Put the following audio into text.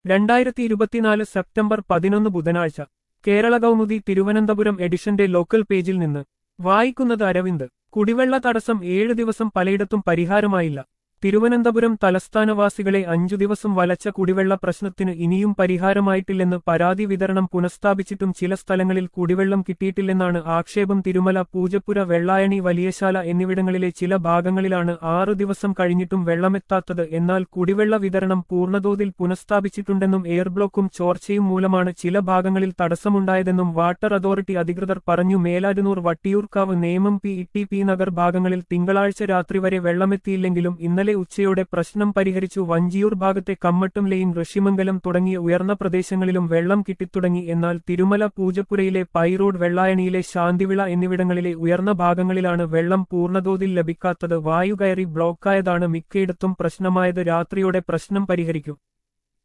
രണ്ടായിരത്തി ഇരുപത്തിനാല് സെപ്റ്റംബർ പതിനൊന്ന് ബുധനാഴ്ച കേരള കൗമുദി തിരുവനന്തപുരം എഡിഷന്റെ ലോക്കൽ പേജിൽ നിന്ന് വായിക്കുന്നത് അരവിന്ദ് കുടിവെള്ള തടസ്സം ഏഴ് ദിവസം പലയിടത്തും പരിഹാരമായില്ല തിരുവനന്തപുരം തലസ്ഥാനവാസികളെ അഞ്ചു ദിവസം വലച്ച കുടിവെള്ള പ്രശ്നത്തിന് ഇനിയും പരിഹാരമായിട്ടില്ലെന്ന് പരാതി വിതരണം പുനഃസ്ഥാപിച്ചിട്ടും ചില സ്ഥലങ്ങളിൽ കുടിവെള്ളം കിട്ടിയിട്ടില്ലെന്നാണ് ആക്ഷേപം തിരുമല പൂജപ്പുര വെള്ളായണി വലിയശാല എന്നിവിടങ്ങളിലെ ചില ഭാഗങ്ങളിലാണ് ആറു ദിവസം കഴിഞ്ഞിട്ടും വെള്ളമെത്താത്തത് എന്നാൽ കുടിവെള്ള വിതരണം പൂർണ്ണതോതിൽ പുനഃസ്ഥാപിച്ചിട്ടുണ്ടെന്നും എയർ ബ്ലോക്കും ചോർച്ചയും മൂലമാണ് ചില ഭാഗങ്ങളിൽ തടസ്സമുണ്ടായതെന്നും വാട്ടർ അതോറിറ്റി അധികൃതർ പറഞ്ഞു Melattunoor Vattiyoorkavu Nemam P E P Nagar ഭാഗങ്ങളിൽ തിങ്കളാഴ്ച രാത്രി വരെ വെള്ളമെത്തിയില്ലെങ്കിലും ഇന്നലെ ഉച്ചയോടെ പ്രശ്നം പരിഹരിച്ചു വഞ്ചിയൂർ ഭാഗത്തെ കമ്മട്ടും ലൈൻ ഋഷിമംഗലം തുടങ്ങിയ ഉയർന്ന പ്രദേശങ്ങളിലും വെള്ളം കിട്ടിത്തുടങ്ങി എന്നാൽ തിരുമല പൂജപ്പുരയിലെ പൈറോഡ് വെള്ളായണിയിലെ ശാന്തിവിള എന്നിവിടങ്ങളിലെ ഉയർന്ന ഭാഗങ്ങളിലാണ് വെള്ളം പൂർണ്ണതോതിൽ ലഭിക്കാത്തത് വായു കയറി ബ്ലോക്കായതാണ് മിക്കയിടത്തും പ്രശ്നമായത് രാത്രിയോടെ പ്രശ്നം പരിഹരിക്കും